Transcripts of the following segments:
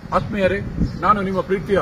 ಆತ್ಮೀಯರೇ ನಾನು ನಿಮ್ಮ ಪ್ರೀತಿಯ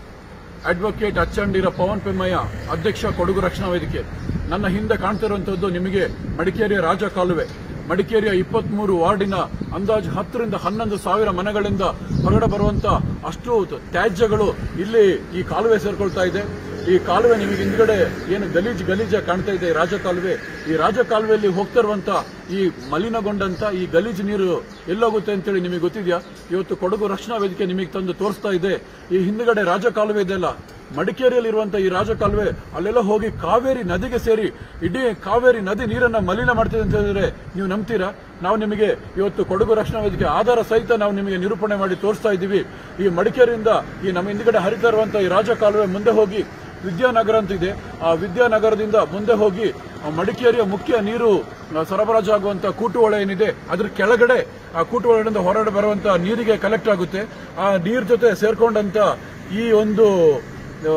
ಅಡ್ವೊಕೇಟ್ ಅಚ್ಚಂಡಿರ ಪವನ್ ಪೆಮ್ಮಯ್ಯ ಅಧ್ಯಕ್ಷ ಕೊಡಗು ರಕ್ಷಣಾ ವೇದಿಕೆ ನನ್ನ ಹಿಂದೆ ಕಾಣ್ತಿರುವಂತದ್ದು ನಿಮಗೆ ಮಡಿಕೇರಿಯ ರಾಜ ಕಾಲುವೆ ಮಡಿಕೇರಿಯ ಇಪ್ಪತ್ಮೂರು ವಾರ್ಡಿನ ಅಂದಾಜು ಹತ್ತರಿಂದ ಹನ್ನೊಂದು ಸಾವಿರ ಮನೆಗಳಿಂದ ಹೊರಗಡೆ ಬರುವಂತ ಅಷ್ಟು ತ್ಯಾಜ್ಯಗಳು ಇಲ್ಲಿ ಈ ಕಾಲುವೆ ಸೇರ್ಕೊಳ್ತಾ ಇದೆ ಈ ಕಾಲುವೆ ನಿಮಗೆ ಹಿಂದ್ಗಡೆ ಏನು ಗಲೀಜ್ ಗಲೀಜ ಕಾಣ್ತಾ ಇದೆ ಈ ರಾಜ ಕಾಲುವೆ ಈ ರಾಜ ಕಾಲುವೆಯಲ್ಲಿ ಹೋಗ್ತಾ ಇರುವಂತ ಈ ಮಲಿನಗೊಂಡಂತ ಈ ಗಲೀಜ್ ನೀರು ಎಲ್ಲೋಗುತ್ತೆ ಅಂತೇಳಿ ನಿಮಗೆ ಗೊತ್ತಿದೆಯಾ ಇವತ್ತು ಕೊಡಗು ರಕ್ಷಣಾ ವೇದಿಕೆ ನಿಮಗೆ ತಂದು ತೋರಿಸ್ತಾ ಇದೆ ಈ ಹಿಂದ್ಗಡೆ ರಾಜ ಕಾಲುವೆ ಇದೆಯಲ್ಲ ಮಡಿಕೇರಿಯಲ್ಲಿರುವಂತ ಈ ರಾಜ ಕಾಲುವೆ ಅಲ್ಲೆಲ್ಲ ಹೋಗಿ ಕಾವೇರಿ ನದಿಗೆ ಸೇರಿ ಇಡೀ ಕಾವೇರಿ ನದಿ ನೀರನ್ನ ಮಲಿನ ಮಾಡ್ತಿದೆ ಅಂತ ಹೇಳಿದ್ರೆ ನೀವು ನಂಬ್ತೀರಾ ನಾವು ನಿಮಗೆ ಇವತ್ತು ಕೊಡಗು ರಕ್ಷಣಾ ವೇದಿಕೆ ಆಧಾರ ಸಹಿತ ನಾವು ನಿಮಗೆ ನಿರೂಪಣೆ ಮಾಡಿ ತೋರಿಸ್ತಾ ಇದ್ದೀವಿ ಈ ಮಡಿಕೇರಿಯಿಂದ ಈ ನಮ್ಮ ಹಿಂದ್ಗಡೆ ಹರಿತಾ ಇರುವಂತ ಈ ರಾಜ ಕಾಲುವೆ ಮುಂದೆ ಹೋಗಿ ವಿದ್ಯಾನಗರ ಅಂತ ಇದೆ ಆ ವಿದ್ಯಾನಗರದಿಂದ ಮುಂದೆ ಹೋಗಿ ಆ ಮಡಿಕೇರಿಯ ಮುಖ್ಯ ನೀರು ಆ, ಸರಬರಾಜು ಆಗುವಂತ ಕೂಟುವಳ ಏನಿದೆ ಅದ್ರ ಕೆಳಗಡೆ ಆ ಕೂಟುವಳದಿಂದ ಹೊರಗಡೆ ಬರುವಂತ ನೀರಿಗೆ ಕಲೆಕ್ಟ್ ಆಗುತ್ತೆ ಆ ನೀರ್ ಜೊತೆ ಸೇರ್ಕೊಂಡಂತ ಈ ಒಂದು ಆ,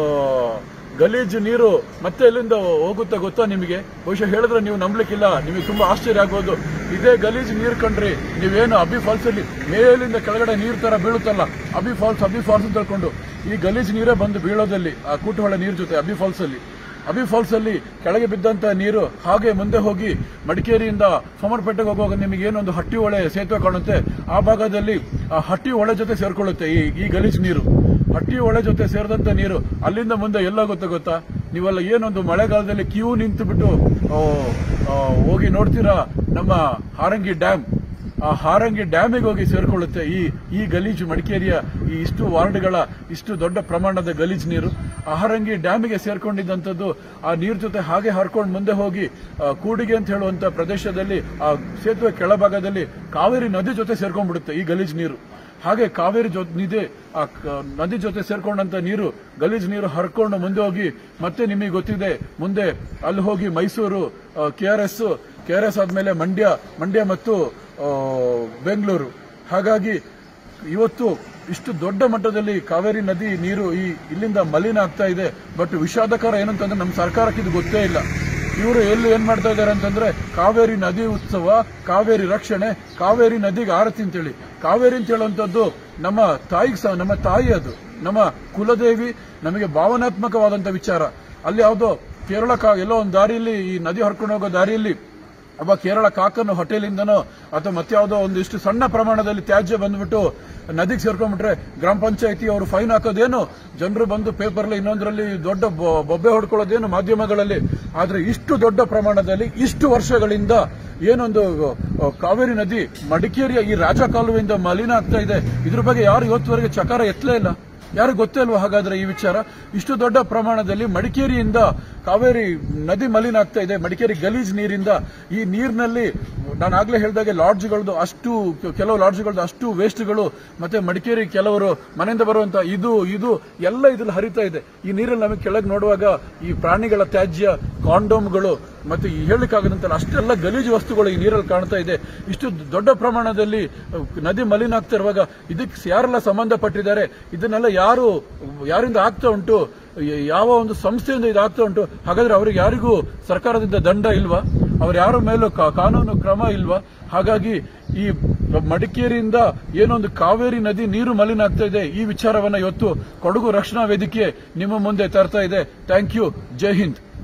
ಗಲೀಜು ನೀರು ಮತ್ತೆ ಎಲ್ಲಿಂದ ಹೋಗುತ್ತಾ ಗೊತ್ತಾ ನಿಮಗೆ ಬಹುಶಃ ಹೇಳಿದ್ರೆ ನೀವು ನಂಬಲಿಕ್ಕಿಲ್ಲ ನಿಮಗೆ ತುಂಬಾ ಆಶ್ಚರ್ಯ ಆಗ್ಬೋದು ಇದೇ ಗಲೀಜು ನೀರು ಕಂಡ್ರಿ ನೀವೇನು ಅಬಿ ಫಾಲ್ಸ್ ಅಲ್ಲಿ ಮೇಲಿಂದ ಕೆಳಗಡೆ ನೀರು ತರ ಬೀಳುತ್ತಲ್ಲ ಅಬಿ ಫಾಲ್ಸ್ ಅಬಿ ಫಾಲ್ಸ್ ಅಂತ ಹೇಳ್ಕೊಂಡು ಈ ಗಲೀಜು ನೀರೇ ಬಂದು ಬೀಳೋದಲ್ಲಿ ಆ ಕೂಟುವಳ ನೀರು ಜೊತೆ ಅಬಿ ಫಾಲ್ಸ್ ಅಲ್ಲಿ ಅಬಿ ಫಾಲ್ಸ್ ಅಲ್ಲಿ ಕೆಳಗೆ ಬಿದ್ದಂತ ನೀರು ಹಾಗೆ ಮುಂದೆ ಹೋಗಿ ಮಡಿಕೇರಿಯಿಂದ ಸೋಮರಪೇಟೆಗೆ ಹೋಗುವಾಗ ನಿಮಗೆ ಏನೊಂದು ಹಟ್ಟಿ ಹೊಳೆ ಸೇತುವೆ ಕಾಣುತ್ತೆ ಆ ಭಾಗದಲ್ಲಿ ಆ ಹಟ್ಟಿ ಹೊಳೆ ಜೊತೆ ಸೇರ್ಕೊಳ್ಳುತ್ತೆ ಈ ಈ ಗಲೀಜ್ ನೀರು ಹಟ್ಟಿ ಹೊಳೆ ಜೊತೆ ಸೇರಿದಂತ ನೀರು ಅಲ್ಲಿಂದ ಮುಂದೆ ಎಲ್ಲೋಗುತ್ತೆ ಗೊತ್ತಾ ನೀವೆಲ್ಲ ಏನೊಂದು ಮಳೆಗಾಲದಲ್ಲಿ ಕ್ಯೂ ನಿಂತು ಬಿಟ್ಟು ಆ, ಆ, ಹೋಗಿ ನೋಡ್ತೀರಾ ನಮ್ಮ ಹಾರಂಗಿ ಡ್ಯಾಮ್ ಆ ಹಾರಂಗಿ ಡ್ಯಾಮಿಗೆ ಹೋಗಿ ಸೇರ್ಕೊಳ್ಳುತ್ತೆ ಈ ಈ ಗಲೀಜು ಮಡಿಕೇರಿಯ ಈ ಇಷ್ಟು ವಾರ್ಡ್ಗಳ ಇಷ್ಟು ದೊಡ್ಡ ಪ್ರಮಾಣದ ಗಲೀಜು ನೀರು ಆ ಹಾರಂಗಿ ಡ್ಯಾಮಿಗೆ ಸೇರ್ಕೊಂಡಿದ್ದಂಥದ್ದು ಆ ನೀರ್ ಜೊತೆ ಹಾಗೆ ಹರ್ಕೊಂಡು ಮುಂದೆ ಹೋಗಿ ಆ, ಕೂಡಿಗೆ ಅಂತ ಹೇಳುವಂತ ಪ್ರದೇಶದಲ್ಲಿ ಆ ಸೇತುವೆ ಕೆಳಭಾಗದಲ್ಲಿ ಕಾವೇರಿ ನದಿ ಜೊತೆ ಸೇರ್ಕೊಂಡ್ಬಿಡುತ್ತೆ ಈ ಗಲೀಜು ನೀರು ಹಾಗೆ ಕಾವೇರಿ ಜೊತೆ ನಿದೆ ಆ ಕ- ನದಿ ಜೊತೆ ಸೇರ್ಕೊಂಡಂತ ನೀರು ಗಲೀಜ್ ನೀರು ಹರ್ಕೊಂಡು ಮುಂದೆ ಹೋಗಿ ಮತ್ತೆ ನಿಮಗೆ ಗೊತ್ತಿದೆ ಮುಂದೆ ಅಲ್ಲಿ ಹೋಗಿ Mysuru K R S K R S ಆದ್ಮೇಲೆ ಮಂಡ್ಯ ಮಂಡ್ಯ ಮತ್ತು ಆ, ಬೆಂಗಳೂರು ಹಾಗಾಗಿ ಇವತ್ತು ಇಷ್ಟು ದೊಡ್ಡ ಮಟ್ಟದಲ್ಲಿ ಕಾವೇರಿ ನದಿ ನೀರು ಈ ಇಲ್ಲಿಂದ ಮಲಿನ ಆಗ್ತಾ ಇದೆ ಬಟ್ ವಿಷಾದಕರ ಏನಂತಂದ್ರೆ ನಮ್ಮ ಸರ್ಕಾರಕ್ಕೆ ಇದು ಗೊತ್ತೇ ಇಲ್ಲ ಇವರು ಎಲ್ಲಿ ಏನ್ ಮಾಡ್ತಾ ಇದ್ದಾರೆ ಅಂತಂದ್ರೆ ಕಾವೇರಿ ನದಿ ಉತ್ಸವ ಕಾವೇರಿ ರಕ್ಷಣೆ ಕಾವೇರಿ ನದಿಗೆ ಆರತಿ ಅಂತೇಳಿ ಕಾವೇರಿ ಅಂತ ಹೇಳುವಂತದ್ದು ನಮ್ಮ ತಾಯಿಗೆ ಸಹ ನಮ್ಮ ತಾಯಿ ಅದು ನಮ್ಮ ಕುಲದೇವಿ ನಮಗೆ ಭಾವನಾತ್ಮಕವಾದಂತ ವಿಚಾರ ಅಲ್ಲಿ ಯಾವುದೋ ಕೇರಳ ಕಾ- ಎಲ್ಲೋ ಒಂದು ದಾರಿಯಲ್ಲಿ ಈ ನದಿ ಹರ್ಕೊಂಡು ಹೋಗೋ ದಾರಿಯಲ್ಲಿ ಒಬ್ಬ ಕೇರಳ ಕಾಕನ್ನು ಹೋಟೆಲಿಂದನೋ ಅಥವಾ ಮತ್ಯಾವುದೋ ಒಂದಿಷ್ಟು ಸಣ್ಣ ಪ್ರಮಾಣದಲ್ಲಿ ತ್ಯಾಜ್ಯ ಬಂದ್ಬಿಟ್ಟು ನದಿಗೆ ಸೇರ್ಕೊಂಡ್ಬಿಟ್ರೆ ಗ್ರಾಮ ಪಂಚಾಯತಿ ಅವರು ಫೈನ್ ಹಾಕೋದೇನು ಜನರು ಬಂದು ಪೇಪರ್ಲಿ ಇನ್ನೊಂದರಲ್ಲಿ ದೊಡ್ಡ ಬೊ- ಬೊಬ್ಬೆ ಹೊಡ್ಕೊಳ್ಳೋದೇನು ಮಾಧ್ಯಮಗಳಲ್ಲಿ ಆದ್ರೆ ಇಷ್ಟು ದೊಡ್ಡ ಪ್ರಮಾಣದಲ್ಲಿ ಇಷ್ಟು ವರ್ಷಗಳಿಂದ ಏನೊಂದು ಅ, ಕಾವೇರಿ ನದಿ ಮಡಿಕೇರಿಯ ಈ ರಾಜ ಕಾಲುವೆಯಿಂದ ಮಲಿನ ಆಗ್ತಾ ಇದೆ ಇದ್ರ ಬಗ್ಗೆ ಯಾರು ಇವತ್ತುವರೆಗೆ ಚಕಾರ ಎತ್ತಲೇ ಇಲ್ಲ ಯಾರು ಗೊತ್ತೇ ಅಲ್ವಾ ಹಾಗಾದ್ರೆ ಈ ವಿಚಾರ ಇಷ್ಟು ದೊಡ್ಡ ಪ್ರಮಾಣದಲ್ಲಿ ಮಡಿಕೇರಿಯಿಂದ ಕಾವೇರಿ ನದಿ ಮಲಿನ ಆಗ್ತಾ ಇದೆ ಮಡಿಕೇರಿ ಗಲೀಜ್ ನೀರಿಂದ ಈ ನೀರಿನಲ್ಲಿ ನಾನು ಆಗ್ಲೇ ಹೇಳಿದಾಗೆ ಲಾಡ್ಜ್ಗಳದ್ದು ಅಷ್ಟು ಕೆಲವು ಲಾಡ್ಜ್ಗಳದ್ದು ಅಷ್ಟು ವೇಸ್ಟ್ಗಳು ಮತ್ತೆ ಮಡಿಕೇರಿ ಕೆಲವರು ಮನೆಯಿಂದ ಬರುವಂತ ಇದು ಇದು ಎಲ್ಲ ಇದ್ರಲ್ಲಿ ಹರಿತಾ ಇದೆ ಈ ನೀರಲ್ಲಿ ನಮಗೆ ಕೆಳಗೆ ನೋಡುವಾಗ ಈ ಪ್ರಾಣಿಗಳ ತ್ಯಾಜ್ಯ ಕಾಂಡೋಮ್ಗಳು ಮತ್ತೆ ಈ ಹೇಳಲಿಕ್ಕಾಗದಂತಲ್ಲ ಅಷ್ಟೆಲ್ಲ ಗಲೀಜು ವಸ್ತುಗಳು ಈ ನೀರಲ್ಲಿ ಕಾಣ್ತಾ ಇದೆ ಇಷ್ಟು ದೊಡ್ಡ ಪ್ರಮಾಣದಲ್ಲಿ ಅಹ್, ನದಿ ಮಲಿನ ಆಗ್ತಾ ಇರುವಾಗ ಇದಕ್ಕೆ ಯಾರೆಲ್ಲ ಸಂಬಂಧಪಟ್ಟಿದ್ದಾರೆ ಇದನ್ನೆಲ್ಲ ಯಾರು ಯಾರಿಂದ ಆಗ್ತಾ ಉಂಟು ಯ- ಯಾವ ಒಂದು ಸಂಸ್ಥೆಯಿಂದ ಇದಾಗ್ತಾ ಉಂಟು ಹಾಗಾದ್ರೆ ಅವರಿಗೆ ಯಾರಿಗೂ ಸರ್ಕಾರದಿಂದ ದಂಡ ಇಲ್ವಾ ಅವ್ರ ಯಾರ ಮೇಲೂ ಕಾ- ಕಾನೂನು ಕ್ರಮ ಇಲ್ವಾ ಹಾಗಾಗಿ ಈ ಮಡಿಕೇರಿಯಿಂದ ಏನೊಂದು ಕಾವೇರಿ ನದಿ ನೀರು ಮಲಿನ ಆಗ್ತಾ ಇದೆ ಈ ವಿಚಾರವನ್ನ ಇವತ್ತು ಕೊಡಗು ರಕ್ಷಣಾ ವೇದಿಕೆ ನಿಮ್ಮ ಮುಂದೆ ತರ್ತಾ ಇದೆ ಥ್ಯಾಂಕ್ ಯು ಜೈ ಹಿಂದ್